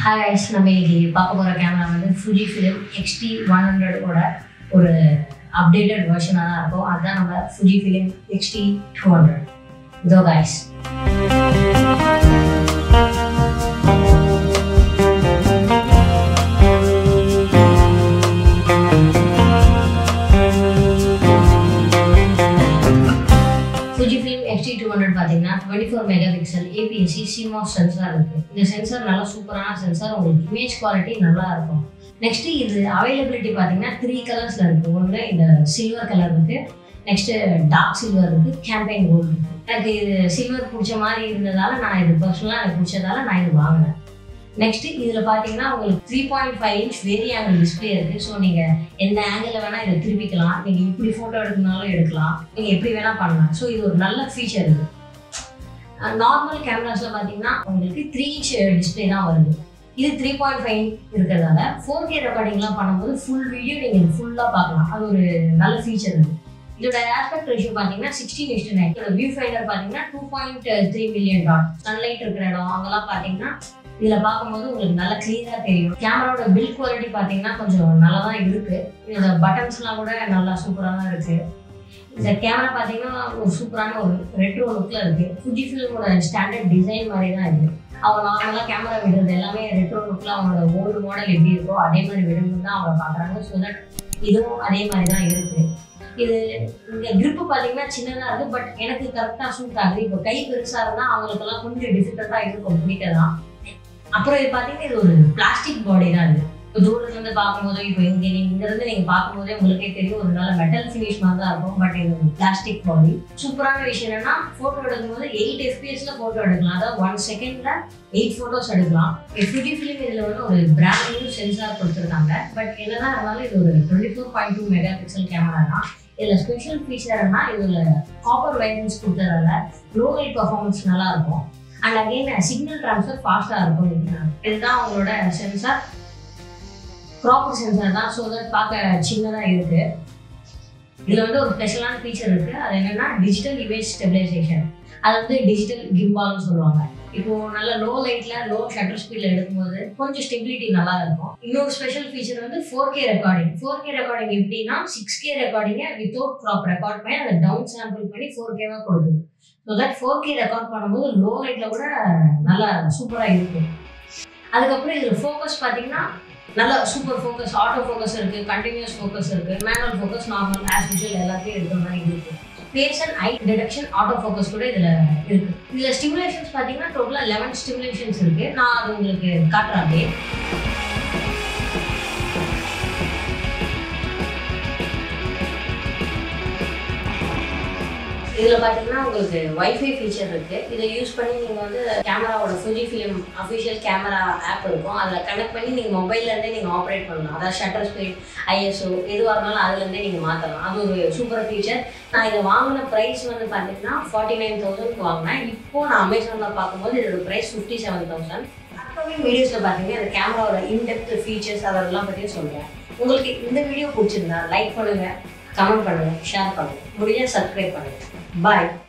Hi guys நம்ம இன்னைக்கு பார்க்க போகிற கேமரா வந்து ஃபுஜி ஃபிலிம் எக்ஸ்டி ஒன் ஹண்ட்ரடோட ஒரு அப்டேட்டட் வெர்ஷனாக தான் இருக்கும் அதுதான் நம்ம Fuji film XT two hundred இதோ guys Fuji film XT two hundred பார்த்தீங்கன்னா twenty four mega pixel APSC CMOS sensor இருக்குது இந்த சென்சார் நல்லா சூப்பரான சென்சார் உங்களுக்கு இமேஜ் குவாலிட்டி நல்லா இருக்கும் நெக்ஸ்ட் இது அவைலபிலிட்டி பார்த்தீங்கன்னா த்ரீ கலர்ஸில் இருக்குது ஒன்று இந்த சில்வர் கலர் இருக்குது நெக்ஸ்ட்டு டார்க் சில்வர் இருக்குது கேம்பெயின் கோல்டு இருக்குது எனக்கு இது சில்வர் பிடிச்ச மாதிரி இருந்ததால நான் இது பர்சனலாக எனக்கு பிடிச்சதால நான் இது வாங்கினேன் நெக்ஸ்ட் இதில் பார்த்தீங்கன்னா உங்களுக்கு three point five inch vari angle display இருக்குது ஸோ நீங்கள் எந்த ஆங்கிளில் வேணால் இதை திருப்பிக்கலாம் நீங்கள் இப்படி ஃபோட்டோ எடுக்கணும்னாலும் எடுக்கலாம் நீங்கள் எப்படி வேணால் பண்ணலாம் ஸோ இது ஒரு நல்ல ஃபீச்சர் இது நார்மல் கேமராஸில் பார்த்தீங்கன்னா உங்களுக்கு த்ரீ இன்ச் டிஸ்பிளே தான் வருது இது த்ரீ பாயிண்ட் ஃபைவ் இருக்கிறதால ஃபோர் கே ரெக்கார்டிங்லாம் பண்ணும்போது ஃபுல் வீடியோ நீங்கள் ஃபுல்லாக பார்க்கலாம் அது ஒரு நல்ல ஃபீச்சர் இது இதோட ஆஸ்பெக்ட் ரேஷியோ பார்த்தீங்கன்னா சிக்ஸ்டீன் இஸ்டு நைன் இதோட வியூ ஃபைண்டர் பார்த்தீங்கன்னா two point three million dot sunlight இருக்கிற இடம் அங்கெல்லாம் பார்த்தீங்கன்னா இதில் பார்க்கும்போது உங்களுக்கு நல்லா க்ளீனாக தெரியும் கேமராவோட பில் குவாலிட்டி பார்த்தீங்கன்னா கொஞ்சம் நல்லா தான் இருக்குது இதோட பட்டன்ஸ்லாம் கூட நல்லா சூப்பராக தான் இருக்குது இந்த கேமரா பார்த்தீங்கன்னா ஒரு சூப்பரான ஒரு ரெட்ரோ லுக்கில் இருக்குது ஃபுஜி ஃபிலிமோட ஸ்டாண்டர்ட் டிசைன் மாதிரி தான் இருக்குது அவங்க நார்மலாக கேமரா விடுறது எல்லாமே ரெட்ரோ லுக்கில் அவங்களோட ஓல்டு மாடல் எப்படி இருக்கோ அதே மாதிரி விடணும்னு தான் அவங்க பார்க்குறாங்க ஸோ தட் இதுவும் அதே மாதிரி தான் இருக்குது இது இந்த grip பார்த்தீங்கன்னா சின்னதாக இருக்குது பட் எனக்கு கரெக்டாக சூட் ஆகுது இப்போ கை பெருசாக இருந்தால் அவங்களுக்கெல்லாம் கொஞ்சம் டிஃபிகல்ட்டாக இருக்கும் பிடிக்க தான் அப்புறம் இது பார்த்தீங்கன்னா இது ஒரு பிளாஸ்டிக் பாடி தான் இது இப்போ தூரத்துல இருந்து பார்க்கும்போது இப்போ இங்கே நீங்க இங்க இருந்து நீங்க பார்க்கும்போதே உங்களுக்கே தெரியும் ஒரு நல்ல மெட்டல் ஃபினிஷ் மாதிரி தான் இருக்கும் பட் இது ஒரு பிளாஸ்டிக் பாடி சூப்பரான விஷயம் என்னன்னா போட்டோ எடுக்கும்போது எயிட் எஃபிஎஸ்ல போட்டோ எடுக்கலாம் அதாவது ஒன் செகண்ட்ல எயிட் போட்டோஸ் எடுக்கலாம் ஃபிஃப்டி ஃபிலிம் இதுல வந்து ஒரு பிராண்ட் நியூ சென்சார் கொடுத்துருக்காங்க பட் என்னதான் இருந்தாலும் இது ஒரு twenty four point two mega pixel camera தான் இதில் ஸ்பெஷல் ஃபீச்சர்னா இதில் காப்பர் வைரன்ஸ் கொடுத்ததால லோ லைட் பர்ஃபார்மன்ஸ் நல்லா இருக்கும் அண்ட் அகெயின் சிக்னல் ட்ரான்ஸ்ஃபர் ஃபாஸ்ட்டாக இருக்கும் இதுதான். இதுதான் அவங்களோட சென்சார் ப்ராப்பர் சென்சார் தான் ஸோ தட் பார்க்க சின்னதாக இருக்குது இதில் வந்து ஒரு ஸ்பெஷலான ஃபீச்சர் இருக்குது அது என்னென்னா டிஜிட்டல் இமேஜ் ஸ்டெபிலைசேஷன் அது வந்து டிஜிட்டல் கிம்பால்னு சொல்லுவாங்க இப்போ நல்ல லோ லைட்டில் லோ ஷட்டர் ஸ்பீடில் எடுக்கும்போது கொஞ்சம் ஸ்டெபிலிட்டி நல்லா இருக்கும் இன்னொரு ஸ்பெஷல் ஃபீச்சர் வந்து four K recording four K recording எப்படின்னா சிக்ஸ் கே ரெக்கார்டிங்கை வித்தவுட் க்ராப் ரெக்கார்ட் பண்ணி அதை டவுன் சாம்பிள் பண்ணி ஃபோர் கேவாக கொடுக்குது so that four K record பண்ணும்போது லோ லைட்டில் கூட நல்லா சூப்பராக இருக்கும் அதுக்கப்புறம் இதில் ஃபோக்கஸ் பார்த்தீங்கன்னா நல்ல சூப்பர் ஃபோக்கஸ் ஆட்டோ ஃபோக்கஸ் இருக்கு கண்டினியூஸ் ஃபோக்கஸ் இருக்கு manual focus normal as usual எல்லாத்தையும் எடுக்கிற மாதிரி இருக்கு face and eye detection auto focus கூட இதில் இருக்கு இதில் ஸ்டிமுலேஷன்ஸ் பார்த்தீங்கன்னா டோட்டலாக லெவன் ஸ்டிமுலேஷன்ஸ் இருக்கு நான் அது உங்களுக்கு காட்டுறேன் அப்படியே இதில் பார்த்தீங்கன்னா உங்களுக்கு வைஃபை ஃபீச்சர் இருக்குது இதை யூஸ் பண்ணி நீங்கள் வந்து கேமராவோட Fuji film official camera app இருக்கும் அதில் கனெக்ட் பண்ணி நீங்கள் மொபைல்லேருந்தே நீங்கள் ஆப்ரேட் பண்ணலாம் அதாவது ஷட்டர் ஸ்பீட் ஐஎஸ்ஓ எதுவாக இருந்தாலும் அதுலேருந்தே நீங்கள் மாற்றலாம் அது ஒரு சூப்பர் ஃபீச்சர் நான் இதை வாங்கின ப்ரைஸ் வந்து பார்த்தீங்கன்னா ஃபார்ட்டி நைன் தௌசண்ட்க்கு வாங்கினேன் இப்போது நான் அமேசானில் பார்க்கும்போது இதோட price fifty seven thousand upcoming வீடியோஸில் பார்த்தீங்கன்னா இந்த கேமராவோட இன்டெப்த் ஃபீச்சர்ஸ் அதெல்லாம் பற்றியும் சொல்கிறேன் உங்களுக்கு இந்த வீடியோ பிடிச்சிருந்தா லைக் பண்ணுங்கள் கமெண்ட் பண்ணுங்கள் ஷேர் பண்ணுங்கள் முடிஞ்சால் சப்ஸ்கிரைப் பண்ணுங்கள் பாய்